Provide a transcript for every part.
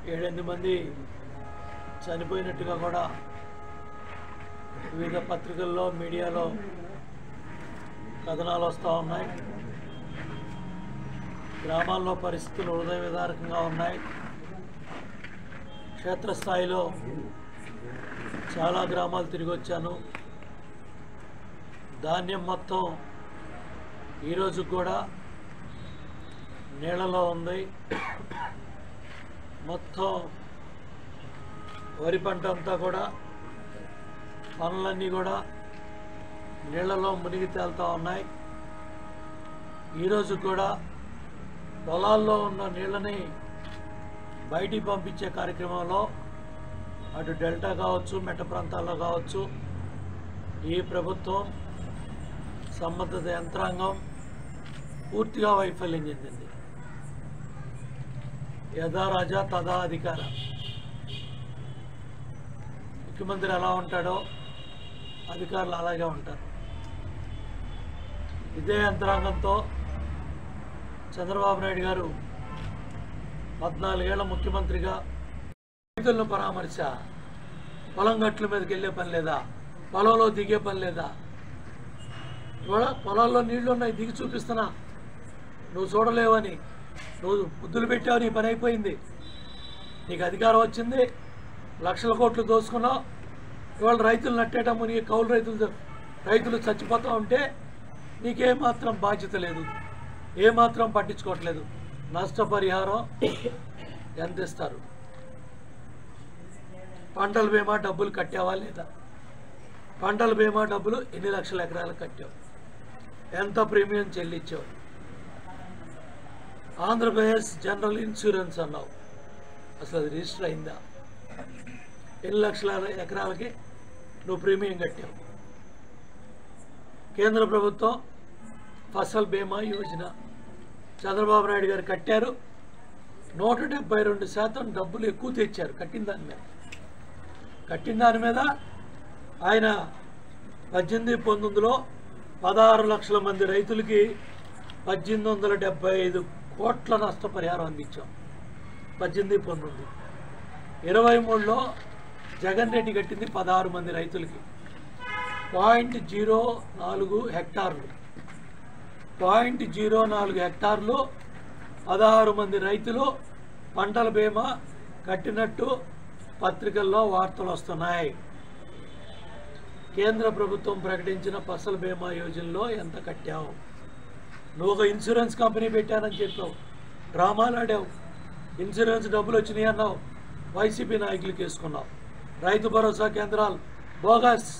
ఏడెనిమిది మంది చనిపోయినట్టుగా కూడా వివిధ పత్రికల్లో మీడియాలో కథనాలు వస్తూ ఉన్నాయి గ్రామాల్లో పరిస్థితులు హృదయ విదారకంగా ఉన్నాయి క్షేత్రస్థాయిలో చాలా గ్రామాలు తిరిగి వచ్చాను ధాన్యం మొత్తం ఈరోజు కూడా నీళ్ళలో ఉంది మొత్తం వరి పంట అంతా కూడా పనులన్నీ కూడా నీళ్ళలో మునిగి తేలుతూ ఉన్నాయి ఈరోజు కూడా పొలాల్లో ఉన్న నీళ్ళని బయటికి పంపించే కార్యక్రమంలో అటు డెల్టా కావచ్చు మెట్ట ప్రాంతాల్లో కావచ్చు ఈ ప్రభుత్వం సంబంధిత యంత్రాంగం పూర్తిగా వైఫల్యం చెందింది యథా రాజా తదా అధికార ముఖ్యమంత్రి ఎలా ఉంటాడో అధికారులు అలాగే ఉంటారు ఇదే యంత్రాంగంతో చంద్రబాబు నాయుడు గారు పద్నాలుగేళ్ల ముఖ్యమంత్రిగా రైతులను పరామర్శ పొలం గట్ల మీదకి వెళ్ళే పని లేదా పొలంలో దిగే పని లేదా ఇవాళ పొలాల్లో నీళ్లు ఉన్నాయి దిగి చూపిస్తున్నా నువ్వు చూడలేవని నువ్వు బుద్ధులు పెట్టావు నీ పని అయిపోయింది నీకు అధికారం వచ్చింది లక్షల కోట్లు దోసుకున్నావు ఇవాళ రైతులు నట్టేటమ్ము నీ కౌలు రైతులు రైతులు చచ్చిపోతూ ఉంటే నీకేమాత్రం బాధ్యత లేదు ఏమాత్రం పట్టించుకోవట్లేదు నష్టపరిహారం ఎంత ఇస్తారు పంటల బీమా డబ్బులు కట్టావా లేదా పంటల బీమా డబ్బులు ఎన్ని లక్షల ఎకరాలకు కట్టావు ఎంత ప్రీమియం చెల్లించావు ఆంధ్రప్రదేశ్ జనరల్ ఇన్సూరెన్స్ అన్నావు అసలు అది రిజిస్టర్ అయిందా ఎన్ని లక్షల ఎకరాలకి నువ్వు ప్రీమియం కట్టావు కేంద్ర ప్రభుత్వం ఫసల్ బీమా యోజన చంద్రబాబు నాయుడు గారు కట్టారు నూట డెబ్బై రెండు శాతం డబ్బులు ఎక్కువ తెచ్చారు కట్టిన దాని మీద కట్టిన దాని మీద ఆయన పద్దెనిమిది పంతొమ్మిదిలో పదహారు లక్షల మంది రైతులకి పద్దెనిమిది వందల డెబ్బై ఐదు కోట్ల నష్టపరిహారం అందించాం పద్దెనిమిది పంతొమ్మిది ఇరవై మూడులో జగన్ రెడ్డి కట్టింది పదహారు మంది రైతులకి పాయింట్ జీరో నాలుగు హెక్టార్లు పాయింట్ జీరో నాలుగు హెక్టార్లు పదహారు మంది రైతులు పంటల బీమా కట్టినట్టు పత్రికల్లో వార్తలు వస్తున్నాయి కేంద్ర ప్రభుత్వం ప్రకటించిన ఫసల్ బీమా యోజనలో ఎంత కట్టావు నువ్వు ఒక ఇన్సూరెన్స్ కంపెనీ పెట్టానని చెప్పావు డ్రామాలు ఆడావు ఇన్సూరెన్స్ డబ్బులు వచ్చినాయి అన్నావు వైసీపీ నాయకులకు వేసుకున్నావు రైతు భరోసా కేంద్రాలు బోగస్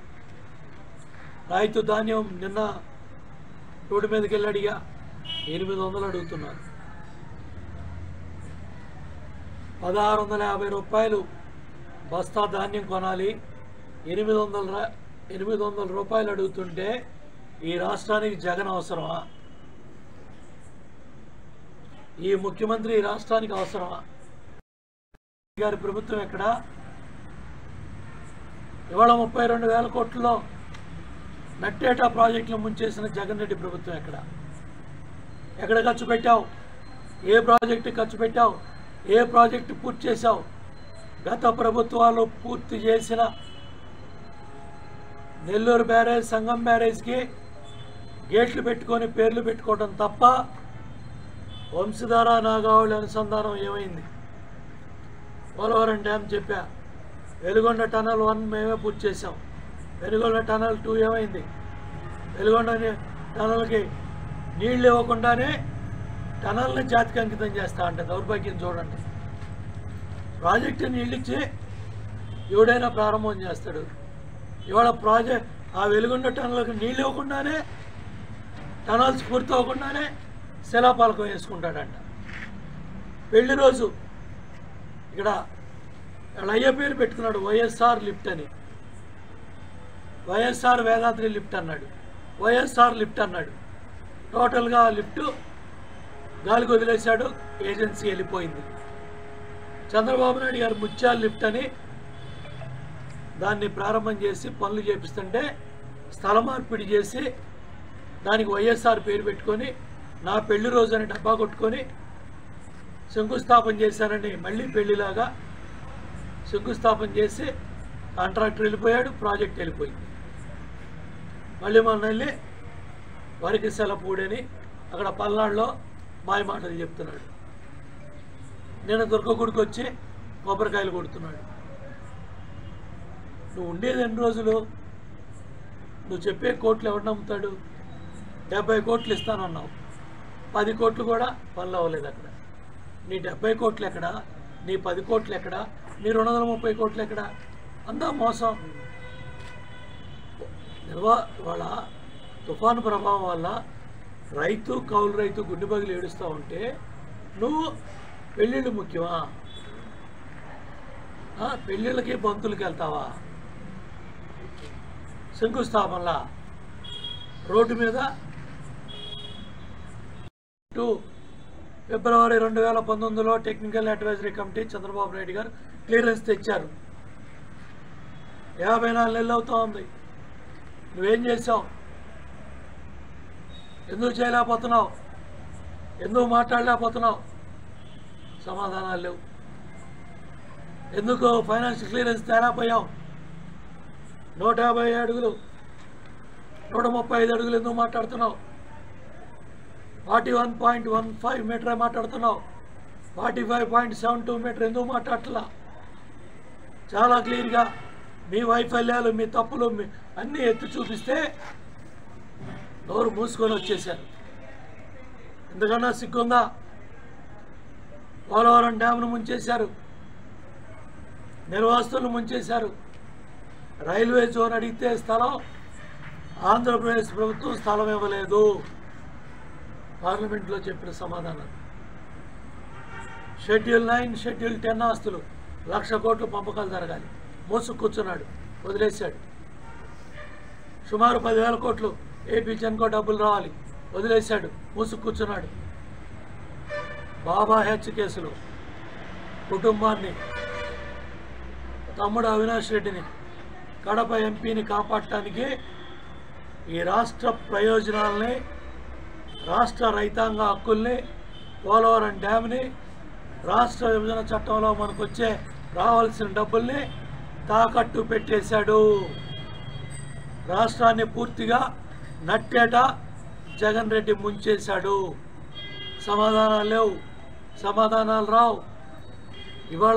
రైతు ధాన్యం నిన్న రోడ్డు మీదకి వెళ్ళి అడిగా ఎనిమిది వందలు అడుగుతున్నారు పదహారు వందల యాభై రూపాయలు బస్తా ధాన్యం కొనాలి ఎనిమిది వందల రా- ఎనిమిది వందల రూపాయలు అడుగుతుంటే ఈ రాష్ట్రానికి జగన్ అవసరమా ఈ ముఖ్యమంత్రి ఈ రాష్ట్రానికి అవసరమా గారి ప్రభుత్వం ఎక్కడ ఇవాళ ముప్పై రెండు వేల కోట్లలో నట్టేటా ప్రాజెక్టులు ముంచేసిన జగన్ రెడ్డి ప్రభుత్వం ఎక్కడ ఎక్కడ ఖర్చు పెట్టావు ఏ ప్రాజెక్టు ఖర్చు పెట్టావు ఏ ప్రాజెక్టు పూర్తి చేశావు గత ప్రభుత్వాలు పూర్తి చేసిన నెల్లూరు బ్యారేజ్ సంగం బ్యారేజ్కి గేట్లు పెట్టుకొని పేర్లు పెట్టుకోవడం తప్ప వంశధార నాగావళి అనుసంధానం ఏమైంది పోలవరం డ్యామ్ చెప్పా వెలుగొండ టనల్ వన్ మేమే పూర్తి చేసాం వెలుగొండ టనల్ టూ ఏమైంది వెలుగొండ ని- టనల్కి నీళ్ళు ఇవ్వకుండానే టనల్ని జాతికి అంకితం చేస్తా అంటే దౌర్భాగ్యం చూడండి ప్రాజెక్టు నీళ్ళు ఇచ్చి ఎవడైనా ప్రారంభం చేస్తాడు ఇవాళ ప్రాజెక్ట్ ఆ వెలుగొండ టనల్కి నీళ్ళు ఇవ్వకుండానే టనల్స్ పూర్తి అవ్వకుండానే శిలాపాలకం వేసుకుంటాడంట పెళ్లి రోజు ఇక్కడ వాళ్ళ అయ్య పేరు పెట్టుకున్నాడు వైఎస్ఆర్ లిఫ్ట్ అని వైఎస్ఆర్ వేదాద్రి లిఫ్ట్ అన్నాడు వైఎస్ఆర్ లిఫ్ట్ అన్నాడు టోటల్గా ఆ లిఫ్ట్ గాలికి వదిలేశాడు ఏజెన్సీ వెళ్ళిపోయింది చంద్రబాబు నాయుడు గారు ముత్యాల లిఫ్ట్ అని దాన్ని ప్రారంభం చేసి పనులు చేపిస్తుంటే స్థల మార్పిడి చేసి దానికి వైఎస్ఆర్ పేరు పెట్టుకొని నా పెళ్లి రోజు అని డబ్బా కొట్టుకొని శంకుస్థాపన చేశారని మళ్ళీ పెళ్లిలాగా శంకుస్థాపన చేసి కాంట్రాక్టర్ వెళ్ళిపోయాడు ప్రాజెక్ట్ వెళ్ళిపోయింది మళ్ళీ మన వెళ్ళి వరికి సెలపూడని అక్కడ పల్నాడులో మాయ మాటలు చెప్తున్నాడు నేను దుర్గగుడికి వచ్చి కొబ్బరికాయలు కొడుతున్నాడు నువ్వు ఉండేది ఎన్ని రోజులు నువ్వు చెప్పే కోట్లు ఎవడు నమ్ముతాడు డెబ్బై కోట్లు ఇస్తానన్నావు పది కోట్లు కూడా పనులు అవ్వలేదు అక్కడ నీ డెబ్బై కోట్లు ఎక్కడ నీ పది కోట్లు ఎక్కడ నీ రెండు వందల ముప్పై కోట్లు ఎక్కడ అంతా మోసం నిర్వా వాళ్ళ తుఫాను ప్రభావం వల్ల రైతు కౌలు రైతు గుండె పగిలి ఏడుస్తూ ఉంటే నువ్వు పెళ్ళిళ్ళు ముఖ్యమా ఆ, పెళ్ళిళ్ళకి బంతులకి వెళ్తావా శంకుస్థాపనలా రోడ్డు మీద టూ ఫిబ్రవరి రెండు వేల పంతొమ్మిదిలో technical advisory committee Chandrababu Naidu గారు క్లియరెన్స్ తెచ్చారు యాభై నాలుగు నెలలు అవుతా ఉంది నువ్వేం చేసావు ఎందుకు చేయలేకపోతున్నావు ఎందుకు మాట్లాడలేకపోతున్నావు సమాధానాలు లేవు ఎందుకు ఫైనాన్స్ క్లియరెన్స్ తేలేకపోయావు నూట యాభై అడుగులు నూట ముప్పై ఐదు అడుగులు ఎందుకు మాట్లాడుతున్నావు forty one point one five మీటరే మాట్లాడుతున్నావు forty five point seven two metre ఎందుకు మాట్లాడట్లా చాలా క్లియర్గా మీ వైఫల్యాలు మీ తప్పులు మీ అన్నీ ఎత్తి చూపిస్తే నోరు మూసుకొని వచ్చేసారు ఎందుకన్నా సిగ్గుందా పోలవరం డ్యామ్ను ముంచేశారు నిర్వాసితులను ముంచేశారు రైల్వే జోన్ అడిగితే స్థలం ఆంధ్రప్రదేశ్ ప్రభుత్వం స్థలం ఇవ్వలేదు పార్లమెంట్లో చెప్పిన సమాధానం షెడ్యూల్ నైన్ షెడ్యూల్ టెన్ ఆస్తులు లక్ష కోట్లు పంపకాలు జరగాలి మోసు కూర్చున్నాడు వదిలేశాడు సుమారు పదివేల కోట్లు ఏపీ జన్కో డబ్బులు రావాలి వదిలేశాడు మూసు కూర్చున్నాడు బాబా హెచ్ కేసులో కుటుంబాన్ని తమ్ముడు అవినాష్ రెడ్డిని కడప ఎంపీని కాపాడటానికి ఈ రాష్ట్ర ప్రయోజనాల్ని రాష్ట్ర రైతాంగ హక్కుల్ని పోలవరం డ్యామ్ని రాష్ట్ర విభజన చట్టంలో మనకు వచ్చే రావాల్సిన డబ్బుల్ని తాకట్టు పెట్టేశాడు రాష్ట్రాన్ని పూర్తిగా నట్టేట జగన్ రెడ్డి ముంచేశాడు సమాధానాలు లేవు సమాధానాలు రావు ఇవాళ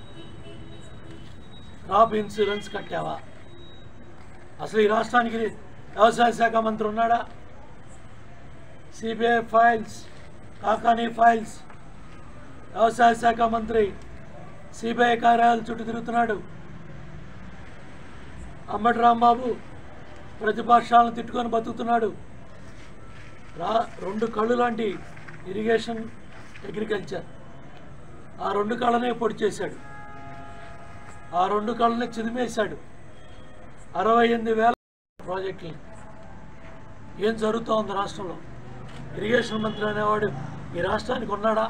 క్రాప్ ఇన్సూరెన్స్ కట్టావా అసలు ఈ రాష్ట్రానికి వ్యవసాయ శాఖ మంత్రి ఉన్నాడా సిబిఐ ఫైల్స్ కాకానీ ఫైల్స్ వ్యవసాయ శాఖ మంత్రి సిబిఐ కార్యాలయాల చుట్టూ తిరుగుతున్నాడు అమ్మటి రాంబాబు ప్రతిపక్షాలను తిట్టుకొని బతుకుతున్నాడు రా రెండు కళ్ళు లాంటి ఇరిగేషన్ అగ్రికల్చర్ ఆ రెండు కళ్ళనే పొడి చేశాడు ఆ రెండు కళ్ళని చిదిమేశాడు అరవై ఎనిమిది వేల ప్రాజెక్టులు ఏం జరుగుతోంది రాష్ట్రంలో ఇరిగేషన్ మంత్రి అనేవాడు ఈ రాష్ట్రానికి ఉన్నాడా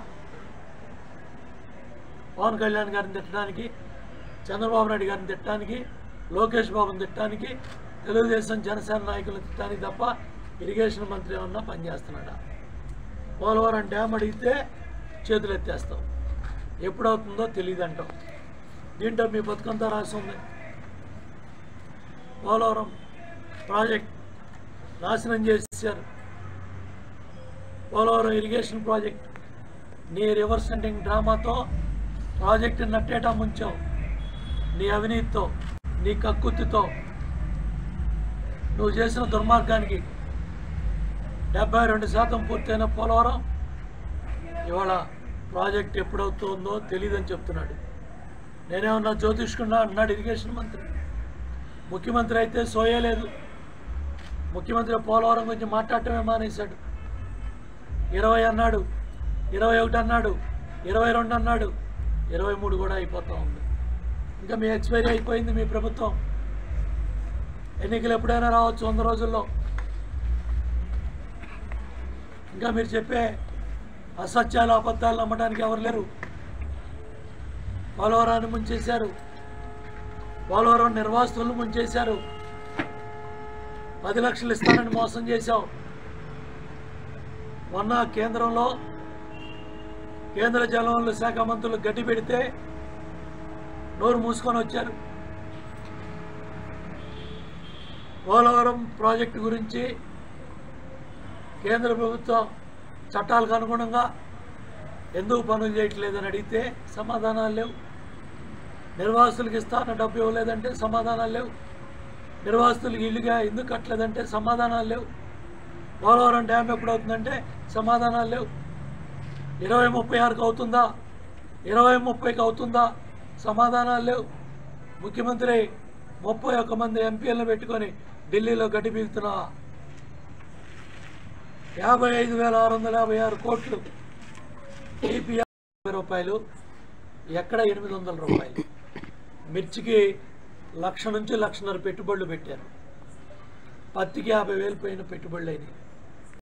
పవన్ కళ్యాణ్ గారిని తిట్టడానికి చంద్రబాబు నాయుడు గారిని తిట్టడానికి లోకేష్ బాబుని తిట్టడానికి తెలుగుదేశం జనసేన నాయకులను తిట్టడానికి తప్ప ఇరిగేషన్ మంత్రి ఏమన్నా పనిచేస్తున్నాడా పోలవరం డ్యామ్ అడిగితే చేతులు ఎత్తేస్తాం ఎప్పుడవుతుందో తెలియదు అంటాం దీంట్లో మీ బతుకంతా రాసి ఉంది పోలవరం ప్రాజెక్ట్ నాశనం చేశారు పోలవరం ఇరిగేషన్ ప్రాజెక్ట్ నీ రివర్స్ సెండింగ్ డ్రామాతో ప్రాజెక్టు నట్టేటా ముంచావు నీ అవినీతితో నీ కక్కుర్తితో నువ్వు చేసిన దుర్మార్గానికి డెబ్బై రెండు శాతం పూర్తయిన పోలవరం ఇవాళ ప్రాజెక్ట్ ఎప్పుడవుతుందో తెలియదని చెప్తున్నాడు నేనేమన్నా జ్యోతిష్కున్నా అన్నాడు ఇరిగేషన్ మంత్రి ముఖ్యమంత్రి అయితే సోయలేదు ముఖ్యమంత్రి పోలవరం గురించి మాట్లాడటమే మానేశాడు ఇరవై అన్నాడు ఇరవై ఒకటి అన్నాడు ఇరవై రెండు అన్నాడు ఇరవై మూడు కూడా అయిపోతా ఉంది ఇంకా మీ ఎక్స్పైరీ అయిపోయింది మీ ప్రభుత్వం ఎన్నికలు ఎప్పుడైనా రావచ్చు వంద రోజుల్లో ఇంకా మీరు చెప్పే అసత్యాలు అబద్ధాలు నమ్మడానికి ఎవరు లేరు పోలవరాన్ని ముంచేశారు పోలవరం నిర్వాసితులను ముంచేశారు పది లక్షలు ఇస్తానని మోసం చేశావు మొన్న కేంద్రంలో కేంద్ర జలవనరుల శాఖ మంత్రులు గడ్డి పెడితే నోరు మూసుకొని వచ్చారు పోలవరం ప్రాజెక్టు గురించి కేంద్ర ప్రభుత్వం చట్టాలకు అనుగుణంగా ఎందుకు పనులు చేయట్లేదని అడిగితే సమాధానాలు లేవు నిర్వాసితులకు ఇస్తాన డబ్బు ఇవ్వలేదంటే సమాధానాలు లేవు నిర్వాసితులకు ఇల్లుగా ఎందుకు కట్టలేదంటే సమాధానాలు లేవు పోలవరం డ్యామ్ ఎప్పుడు అవుతుందంటే సమాధానాలు లేవు ఇరవై ముప్పై ఆరుకు అవుతుందా ఇరవై ముప్పైకి అవుతుందా సమాధానాలు లేవు ముఖ్యమంత్రి ముప్పై ఒక్క మంది ఎంపీలను పెట్టుకొని ఢిల్లీలో గడ్డి పీకుతున్నా యాభై ఐదు వేల ఆరు వందల యాభై ఆరు కోట్లు ఈపీఎఫ్ రూపాయలు ఎక్కడ ఎనిమిది వందల రూపాయలు మిర్చికి లక్ష నుంచి లక్షన్నర పెట్టుబడులు పెట్టారు పత్తికి యాభై వేలు పైన పెట్టుబడులు అయినాయి